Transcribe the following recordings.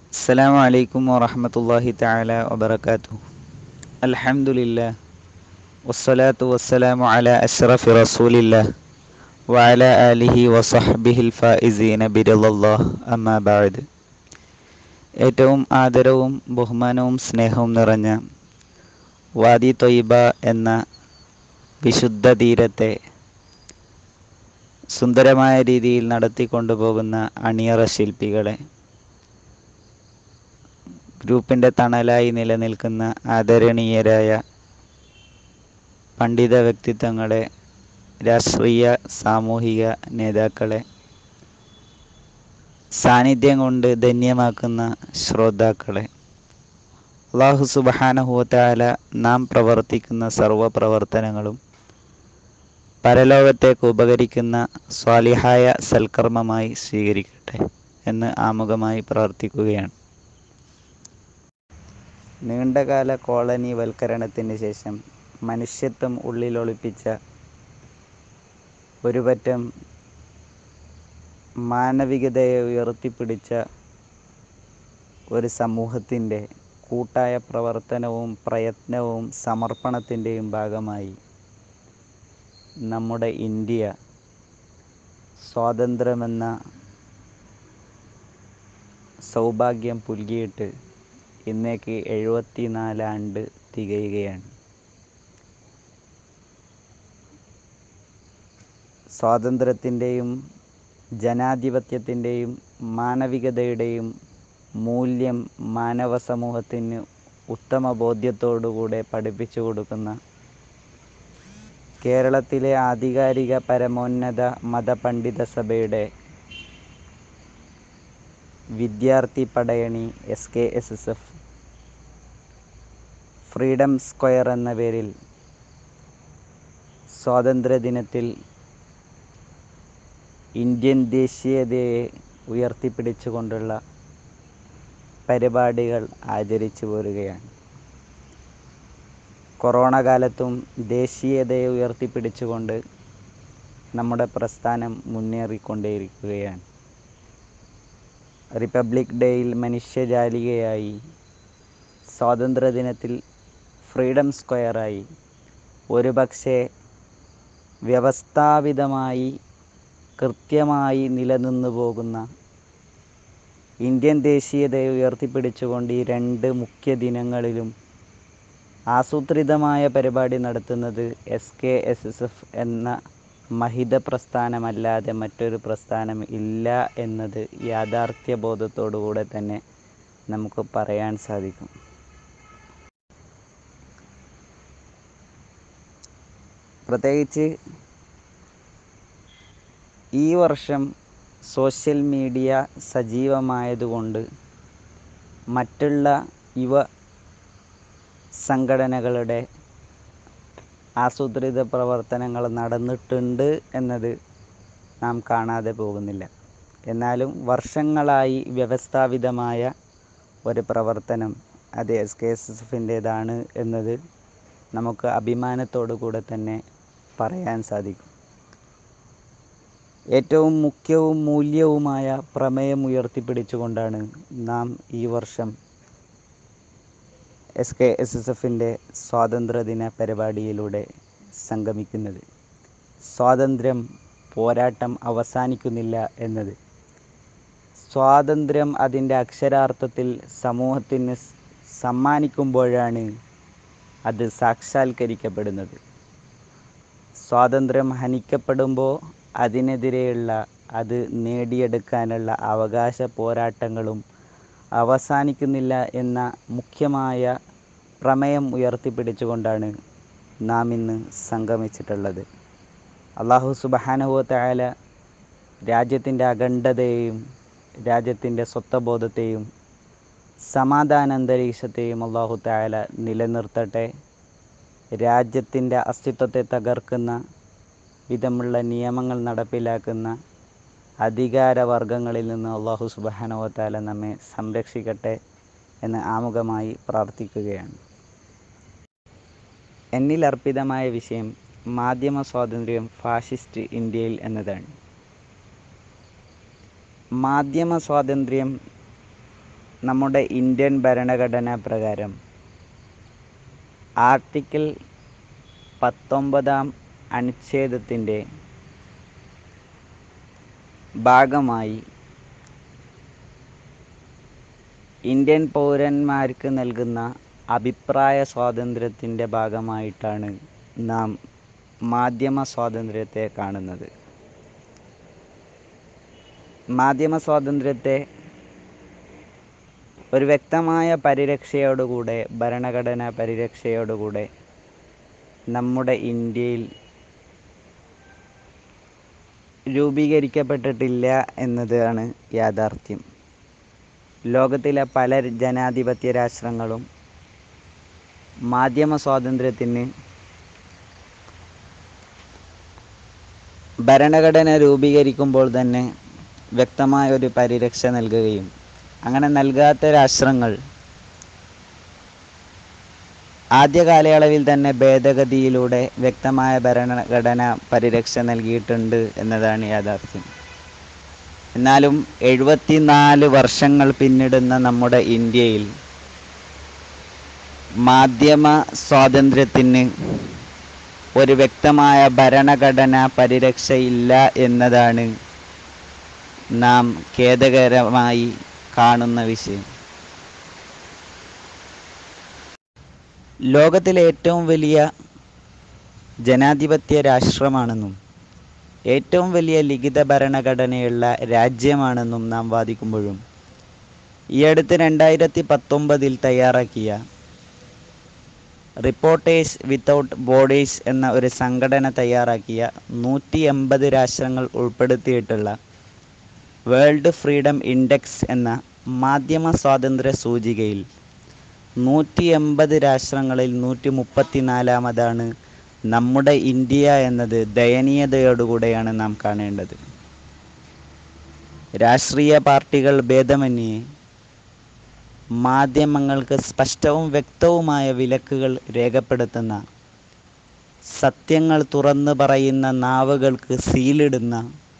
السلام عليكم ورحمة الله تعالى وبركاته الحمد لله والصلاة والسلام على أشرف رسول الله وعلى آله وصحبه الفائزين برضا الله أما بعد ഏറ്റവും ആദരവും ബഹുമാനവും സ്നേഹവും നിറഞ്ഞ വാദി തൊയ്ബ എന്ന വിശുദ്ധ തീരത്തെ സുന്ദരമായ രീതിയിൽ നടത്തിക്കൊണ്ടുപോകുന്ന അണിയറ ശില്പികളെ ഗ്രൂപ്പിൻ്റെ തണലായി നിലനിൽക്കുന്ന ആദരണീയരായ പണ്ഡിത വ്യക്തിത്വങ്ങളെ രാഷ്ട്രീയ സാമൂഹിക നേതാക്കളെ സാന്നിധ്യം കൊണ്ട് ധന്യമാക്കുന്ന ശ്രോതാക്കളെ അള്ളാഹു സുബഹാനഹുവത്താല നാം പ്രവർത്തിക്കുന്ന സർവ പ്രവർത്തനങ്ങളും പരലോകത്തേക്ക് ഉപകരിക്കുന്ന സ്വാലിഹായ സൽക്കർമ്മമായി സ്വീകരിക്കട്ടെ എന്ന് ആമുഖമായി പ്രാർത്ഥിക്കുകയാണ് നീണ്ടകാല കോളനി വൽക്കരണത്തിന് ശേഷം മനുഷ്യത്വം ഉള്ളിലൊളിപ്പിച്ച ഒരു പറ്റം മാനവികതയെ ഉയർത്തിപ്പിടിച്ച ഒരു സമൂഹത്തിൻ്റെ കൂട്ടായ പ്രവർത്തനവും പ്രയത്നവും സമർപ്പണത്തിൻ്റെയും ഭാഗമായി നമ്മുടെ ഇന്ത്യ സ്വാതന്ത്ര്യമെന്ന സൗഭാഗ്യം പുൽകിയിട്ട് ഇന്നേക്ക് എഴുപത്തി നാലാണ്ട് തികയുകയാണ് സ്വാതന്ത്ര്യത്തിൻ്റെയും ജനാധിപത്യത്തിൻ്റെയും മാനവികതയുടെയും മൂല്യം മാനവ സമൂഹത്തിന് ഉത്തമ ബോധ്യത്തോടുകൂടെ പഠിപ്പിച്ചു കൊടുക്കുന്ന കേരളത്തിലെ ആധികാരിക പരമോന്നത മതപണ്ഡിത സഭയുടെ വിദ്യാർത്ഥി പടയണി S K S S F freedom square എന്ന പേരിൽ സ്വാതന്ത്ര്യദിനത്തിൽ ഇന്ത്യൻ ദേശീയതയെ ഉയർത്തിപ്പിടിച്ചുകൊണ്ടുള്ള പരിപാടികൾ ആചരിച്ചു പോരുകയാണ് കൊറോണ കാലത്തും ദേശീയതയെ ഉയർത്തിപ്പിടിച്ചുകൊണ്ട് നമ്മുടെ പ്രസ്ഥാനം മുന്നേറിക്കൊണ്ടേയിരിക്കുകയാണ് റിപ്പബ്ലിക് ഡേയിൽ മനുഷ്യജാലികയായി സ്വാതന്ത്ര്യദിനത്തിൽ ഫ്രീഡം സ്ക്വയറായി ഒരുപക്ഷെ വ്യവസ്ഥാപിതമായി കൃത്യമായി നിലനിന്നു പോകുന്ന ഇന്ത്യൻ ദേശീയതയെ ഉയർത്തിപ്പിടിച്ചുകൊണ്ട് ഈ രണ്ട് മുഖ്യ ദിനങ്ങളിലും ആസൂത്രിതമായ പരിപാടി നടത്തുന്നത് S K S S F എന്ന മഹിത പ്രസ്ഥാനമല്ലാതെ മറ്റൊരു പ്രസ്ഥാനം ഇല്ല എന്നത് യാഥാർത്ഥ്യ ബോധത്തോടുകൂടെ തന്നെ നമുക്ക് പറയാൻ സാധിക്കും പ്രത്യേകിച്ച് ഈ വർഷം സോഷ്യൽ മീഡിയ സജീവമായതുകൊണ്ട് മറ്റുള്ള യുവ സംഘടനകളുടെ ആസൂത്രിത പ്രവർത്തനങ്ങൾ നടന്നിട്ടുണ്ട് എന്നത് നാം കാണാതെ പോകുന്നില്ല എന്നാലും വർഷങ്ങളായി വ്യവസ്ഥാപിതമായ ഒരു പ്രവർത്തനം അത് എസ് കെ എസ് എസ് എഫിൻ്റേതാണ് എന്നത് നമുക്ക് അഭിമാനത്തോടു കൂടെ തന്നെ പറയാൻ സാധിക്കും ഏറ്റവും മുഖ്യവും മൂല്യവുമായ പ്രമേയം ഉയർത്തിപ്പിടിച്ചുകൊണ്ടാണ് നാം ഈ വർഷം എസ് കെ എസ് എസ് എഫിൻ്റെ സ്വാതന്ത്ര്യദിന പരിപാടിയിലൂടെ സംഗമിക്കുന്നത് സ്വാതന്ത്ര്യം പോരാട്ടം അവസാനിക്കുന്നില്ല എന്നത് സ്വാതന്ത്ര്യം അതിൻ്റെ അക്ഷരാർത്ഥത്തിൽ സമൂഹത്തിന് സമ്മാനിക്കുമ്പോഴാണ് അത് സാക്ഷാത്കരിക്കപ്പെടുന്നത് സ്വാതന്ത്ര്യം ഹനിക്കപ്പെടുമ്പോൾ അതിനെതിരെയുള്ള അത് നേടിയെടുക്കാനുള്ള അവകാശ പോരാട്ടങ്ങളും അവസാനിക്കുന്നില്ല എന്ന മുഖ്യമായ പ്രമേയം ഉയർത്തിപ്പിടിച്ചുകൊണ്ടാണ് നാം ഇന്ന് സംഗമിച്ചിട്ടുള്ളത് അള്ളാഹു സുബഹാനുഭവത്തായ രാജ്യത്തിൻ്റെ അഖണ്ഡതയെയും രാജ്യത്തിൻ്റെ സ്വത്വബോധത്തെയും സമാധാന അന്തരീക്ഷത്തെയും അള്ളാഹു തായാല നിലനിർത്തട്ടെ രാജ്യത്തിൻ്റെ അസ്തിത്വത്തെ തകർക്കുന്ന വിധമുള്ള നിയമങ്ങൾ നടപ്പിലാക്കുന്ന അധികാരവർഗങ്ങളിൽ നിന്ന് അള്ളാഹു സുബാനവത്താല നമ്മെ സംരക്ഷിക്കട്ടെ എന്ന് ആമുഖമായി പ്രാർത്ഥിക്കുകയാണ് എന്നിൽ അർപ്പിതമായ വിഷയം മാധ്യമ സ്വാതന്ത്ര്യം ഫാഷിസ്റ്റ് ഇന്ത്യയിൽ എന്നതാണ് മാധ്യമ സ്വാതന്ത്ര്യം നമ്മുടെ ഇന്ത്യൻ ഭരണഘടന പ്രകാരം ആർട്ടിക്കിൾ പത്തൊമ്പതാം അനുച്ഛേദത്തിൻ്റെ ഭാഗമായി ഇന്ത്യൻ പൗരന്മാർക്ക് നൽകുന്ന അഭിപ്രായ സ്വാതന്ത്ര്യത്തിൻ്റെ ഭാഗമായിട്ടാണ് നാം മാധ്യമ സ്വാതന്ത്ര്യത്തെ കാണുന്നത് മാധ്യമ സ്വാതന്ത്ര്യത്തെ ഒരു വ്യക്തമായ പരിരക്ഷയോടുകൂടെ ഭരണഘടന പരിരക്ഷയോടുകൂടെ നമ്മുടെ ഇന്ത്യയിൽ രൂപീകരിക്കപ്പെട്ടിട്ടില്ല എന്നതാണ് യാഥാർത്ഥ്യം ലോകത്തിലെ പല ജനാധിപത്യ രാഷ്ട്രങ്ങളും മാധ്യമ സ്വാതന്ത്ര്യത്തിന് ഭരണഘടന രൂപീകരിക്കുമ്പോൾ തന്നെ വ്യക്തമായ ഒരു പരിരക്ഷ നൽകുകയും അങ്ങനെ നൽകാത്ത രാഷ്ട്രങ്ങൾ ആദ്യ കാലയളവിൽ തന്നെ ഭേദഗതിയിലൂടെ വ്യക്തമായ ഭരണഘടന പരിരക്ഷ നൽകിയിട്ടുണ്ട് എന്നതാണ് യാഥാർത്ഥ്യം എന്നാലും എഴുപത്തിനാല് വർഷങ്ങൾ പിന്നിടുന്ന നമ്മുടെ ഇന്ത്യയിൽ മാധ്യമ സ്വാതന്ത്ര്യത്തിന് ഒരു വ്യക്തമായ ഭരണഘടന പരിരക്ഷയില്ല എന്നതാണ് നാം ഖേദകരമായി കാണുന്ന വിഷയം ലോകത്തിലെ ഏറ്റവും വലിയ ജനാധിപത്യ രാഷ്ട്രമാണെന്നും ഏറ്റവും വലിയ ലിഖിത ഭരണഘടനയുള്ള രാജ്യമാണെന്നും നാം വാദിക്കുമ്പോഴും ഈ അടുത്ത് രണ്ടായിരത്തി പത്തൊമ്പതിൽ തയ്യാറാക്കിയ റിപ്പോർട്ടേഴ്സ് വിത്തൗട്ട് ബോർഡേഴ്സ് എന്ന ഒരു സംഘടന തയ്യാറാക്കിയ നൂറ്റി എൺപത് രാഷ്ട്രങ്ങൾ ഉൾപ്പെടുത്തിയിട്ടുള്ള വേൾഡ് ഫ്രീഡം ഇൻഡെക്സ് എന്ന മാധ്യമ സ്വാതന്ത്ര്യ സൂചികയിൽ നൂറ്റി എൺപത് രാഷ്ട്രങ്ങളിൽ നൂറ്റി മുപ്പത്തിനാലാമതാണ് നമ്മുടെ ഇന്ത്യ എന്നത് ദയനീയതയോടുകൂടെയാണ് നാം കാണേണ്ടത് രാഷ്ട്രീയ പാർട്ടികൾ ഭേദമന്യേ മാധ്യമങ്ങൾക്ക് സ്പഷ്ടവും വ്യക്തവുമായ വിലക്കുകൾ രേഖപ്പെടുത്തുന്ന സത്യങ്ങൾ തുറന്നു പറയുന്ന നാവുകൾക്ക് സീലിടുന്ന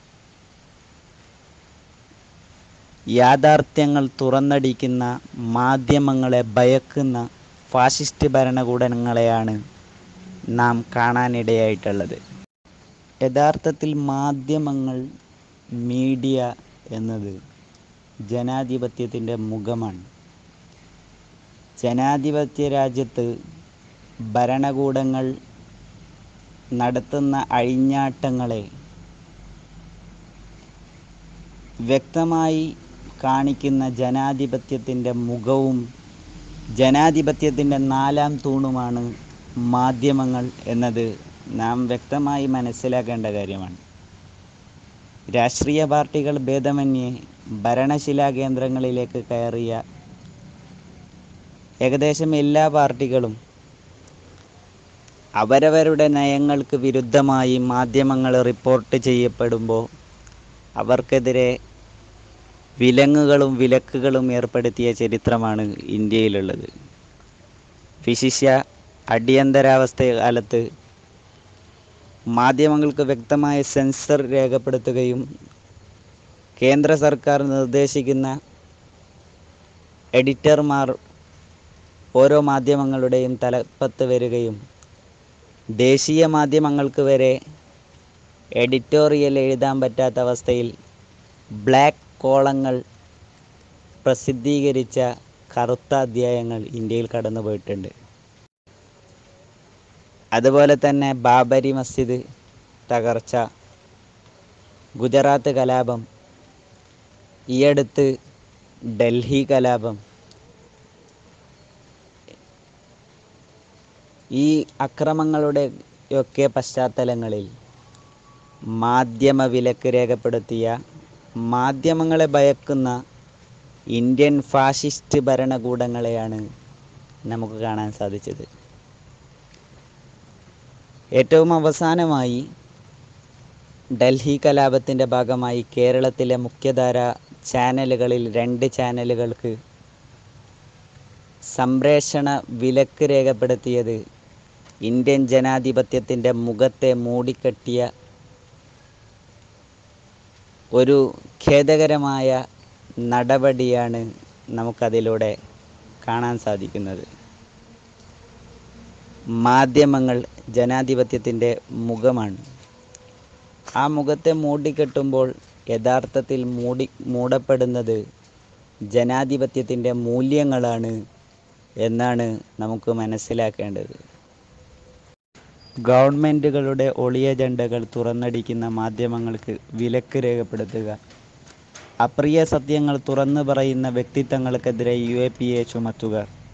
യാഥാർത്ഥ്യങ്ങൾ തുറന്നടിക്കുന്ന മാധ്യമങ്ങളെ ഭയക്കുന്ന ഫാഷിസ്റ്റ് ഭരണകൂടങ്ങളെയാണ് നാം കാണാനിടയായിട്ടുള്ളത് യഥാർത്ഥത്തിൽ മാധ്യമങ്ങൾ മീഡിയ എന്നത് ജനാധിപത്യത്തിൻ്റെ മുഖമാണ് ജനാധിപത്യ രാജ്യത്ത് ഭരണകൂടങ്ങൾ നടത്തുന്ന അഴിഞ്ഞാട്ടങ്ങളെ വ്യക്തമായി കാണിക്കുന്ന ജനാധിപത്യത്തിൻ്റെ മുഖവും ജനാധിപത്യത്തിൻ്റെ നാലാം തൂണുമാണ് മാധ്യമങ്ങൾ എന്നത് നാം വ്യക്തമായി മനസ്സിലാക്കേണ്ട കാര്യമാണ് രാഷ്ട്രീയ പാർട്ടികൾ ഭേദമന്യേ ഭരണശിലാ കേന്ദ്രങ്ങളിലേക്ക് കയറിയ ഏകദേശം എല്ലാ പാർട്ടികളും അവരവരുടെ നയങ്ങൾക്ക് വിരുദ്ധമായി മാധ്യമങ്ങൾ റിപ്പോർട്ട് ചെയ്യപ്പെടുമ്പോൾ അവർക്കെതിരെ വിലങ്ങുകളും വിലക്കുകളും ഏർപ്പെടുത്തിയ ചരിത്രമാണ് ഇന്ത്യയിലുള്ളത് വിശിഷ്യ അടിയന്തരാവസ്ഥ കാലത്ത് മാധ്യമങ്ങൾക്ക് വ്യക്തമായ സെൻസർ രേഖപ്പെടുത്തുകയും കേന്ദ്ര സർക്കാർ നിർദ്ദേശിക്കുന്ന എഡിറ്റർമാർ ഓരോ മാധ്യമങ്ങളുടെയും തലപ്പത്ത് വരികയും ദേശീയ മാധ്യമങ്ങൾക്ക് വരെ എഡിറ്റോറിയൽ എഴുതാൻ പറ്റാത്ത അവസ്ഥയിൽ ബ്ലാക്ക് കോളങ്ങൾ പ്രസിദ്ധീകരിച്ച കറുത്ത അധ്യായങ്ങൾ ഇന്ത്യയിൽ കടന്നു പോയിട്ടുണ്ട് അതുപോലെ തന്നെ ബാബരി മസ്ജിദ് തകർച്ച ഗുജറാത്ത് കലാപം ഈയടുത്ത് ഡൽഹി കലാപം ഈ അക്രമങ്ങളുടെ ഒക്കെ പശ്ചാത്തലങ്ങളിൽ മാധ്യമ വിലക്ക് രേഖപ്പെടുത്തിയ മാധ്യമങ്ങളെ ഭയക്കുന്ന ഇന്ത്യൻ ഫാഷിസ്റ്റ് ഭരണകൂടങ്ങളെയാണ് നമുക്ക് കാണാൻ സാധിച്ചത് ഏറ്റവും അവസാനമായി ഡൽഹി കലാപത്തിൻ്റെ ഭാഗമായി കേരളത്തിലെ മുഖ്യധാര ചാനലുകളിൽ രണ്ട് ചാനലുകൾക്ക് സംപ്രേഷണ വിലക്ക് രേഖപ്പെടുത്തിയത് ഇന്ത്യൻ ജനാധിപത്യത്തിൻ്റെ മുഖത്തെ മൂടിക്കെട്ടിയ ഒരു ഖേദകരമായ നടപടിയാണ് നമുക്കതിലൂടെ കാണാൻ സാധിക്കുന്നത് മാധ്യമങ്ങൾ ജനാധിപത്യത്തിൻ്റെ മുഖമാണ് ആ മുഖത്തെ മൂടിക്കെട്ടുമ്പോൾ യഥാർത്ഥത്തിൽ മൂടി മൂടപ്പെടുന്നത് ജനാധിപത്യത്തിൻ്റെ മൂല്യങ്ങളാണ് എന്നാണ് നമുക്ക് മനസ്സിലാക്കേണ്ടത് ഗവൺമെൻറ്റുകളുടെ ഒളിയ ജണ്ടകൾ തുറന്നടിക്കുന്ന മാധ്യമങ്ങൾക്ക് വിലക്ക് രേഖപ്പെടുത്തുക അപ്രിയ സത്യങ്ങൾ തുറന്നു പറയുന്ന വ്യക്തിത്വങ്ങൾക്കെതിരെ യു എ പി എ ചുമത്തുക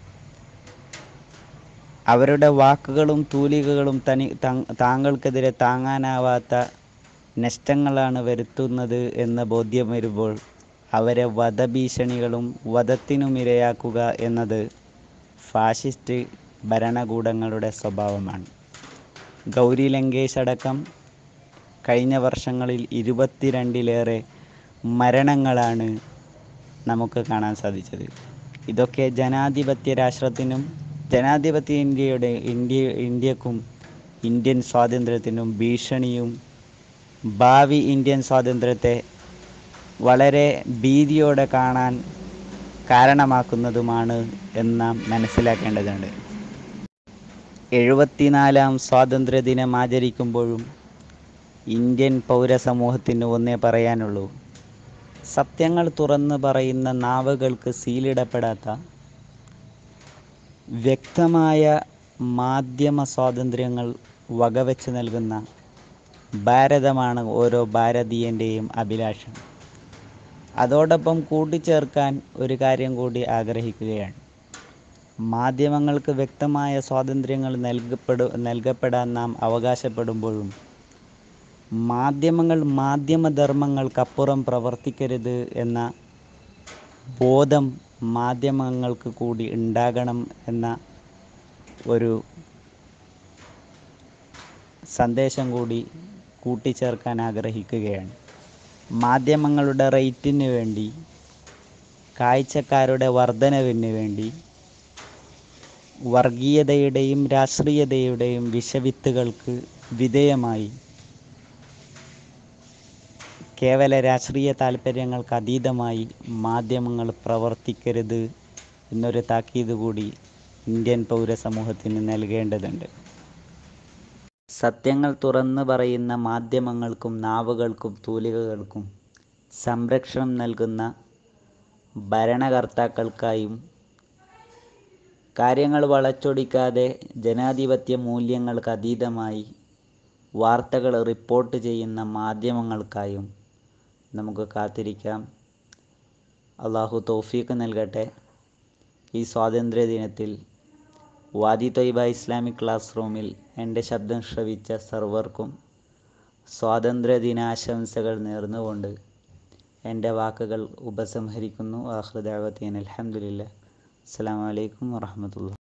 അവരുടെ വാക്കുകളും തൂലികകളും തനി താങ്കൾക്കെതിരെ താങ്ങാനാവാത്ത നഷ്ടങ്ങളാണ് വരുത്തുന്നത് എന്ന ബോധ്യം വരുമ്പോൾ അവരെ വധഭീഷണികളും വധത്തിനും ഇരയാക്കുക എന്നത് ഫാഷിസ്റ്റ് ഭരണകൂടങ്ങളുടെ സ്വഭാവമാണ് ഗൗരി ലങ്കേഷ് അടക്കം കഴിഞ്ഞ വർഷങ്ങളിൽ ഇരുപത്തിരണ്ടിലേറെ മരണങ്ങളാണ് നമുക്ക് കാണാൻ സാധിച്ചത് ഇതൊക്കെ ജനാധിപത്യ രാഷ്ട്രത്തിനും ജനാധിപത്യ ഇന്ത്യയുടെ ഇന്ത്യ ഇന്ത്യക്കും ഇന്ത്യൻ സ്വാതന്ത്ര്യത്തിനും ഭീഷണിയും ഭാവി ഇന്ത്യൻ സ്വാതന്ത്ര്യത്തെ വളരെ ഭീതിയോടെ കാണാൻ കാരണമാക്കുന്നതുമാണ് എന്ന് നാം മനസ്സിലാക്കേണ്ടതുണ്ട് എഴുപത്തിനാലാം സ്വാതന്ത്ര്യ ദിനം ആചരിക്കുമ്പോഴും ഇന്ത്യൻ പൗരസമൂഹത്തിന് ഒന്നേ പറയാനുള്ളൂ സത്യങ്ങൾ തുറന്ന് പറയുന്ന നാവുകൾക്ക് സീലിടപ്പെടാത്ത വ്യക്തമായ മാധ്യമ സ്വാതന്ത്ര്യങ്ങൾ വകവെച്ച് നൽകുന്ന ഭാരതമാണ് ഓരോ ഭാരതീയൻ്റെയും അഭിലാഷം അതോടൊപ്പം കൂട്ടിച്ചേർക്കാൻ ഒരു കാര്യം കൂടി ആഗ്രഹിക്കുകയാണ് മാധ്യമങ്ങൾക്ക് വ്യക്തമായ സ്വാതന്ത്ര്യങ്ങൾ നൽകപ്പെടു നൽകപ്പെടാൻ നാം അവകാശപ്പെടുമ്പോഴും മാധ്യമങ്ങൾ മാധ്യമധർമ്മങ്ങൾക്കപ്പുറം പ്രവർത്തിക്കരുത് എന്ന ബോധം മാധ്യമങ്ങൾക്ക് കൂടി ഉണ്ടാകണം എന്ന ഒരു സന്ദേശം കൂടി കൂട്ടിച്ചേർക്കാൻ ആഗ്രഹിക്കുകയാണ് മാധ്യമങ്ങളുടെ റേറ്റിന് വേണ്ടി കാഴ്ചക്കാരുടെ വർധനവിന് വേണ്ടി വർഗീയതയുടെയും രാഷ്ട്രീയതയുടെയും വിഷവിത്തുകൾക്ക് വിധേയമായി കേവല രാഷ്ട്രീയ താല്പര്യങ്ങൾക്ക് അതീതമായി മാധ്യമങ്ങൾ പ്രവർത്തിക്കരുത് എന്നൊരു താക്കീത് കൂടി ഇന്ത്യൻ പൗരസമൂഹത്തിന് നൽകേണ്ടതുണ്ട് സത്യങ്ങൾ തുറന്നു പറയുന്ന മാധ്യമങ്ങൾക്കും നാവുകൾക്കും തൂലികകൾക്കും സംരക്ഷണം നൽകുന്ന ഭരണകർത്താക്കൾക്കായും കാര്യങ്ങൾ വളച്ചൊടിക്കാതെ ജനാധിപത്യ മൂല്യങ്ങൾക്ക് അതീതമായി വാർത്തകൾ റിപ്പോർട്ട് ചെയ്യുന്ന മാധ്യമങ്ങൾക്കായും നമുക്ക് കാത്തിരിക്കാം അള്ളാഹു തൗഫീഖ് നൽകട്ടെ ഈ സ്വാതന്ത്ര്യ ദിനത്തിൽ വാദി തൊയ്ബ ഇസ്ലാമിക് ക്ലാസ് റൂമിൽ എൻ്റെ ശബ്ദം ശ്രവിച്ച സർവർക്കും സ്വാതന്ത്ര്യ ദിനാശംസകൾ നേർന്നുകൊണ്ട് എൻ്റെ വാക്കുകൾ ഉപസംഹരിക്കുന്നു ആഹ്റദാവത്തീൻ അലഹമുല്ല അസ്സാം വലൈക്കും വാഹമത്തുള്ള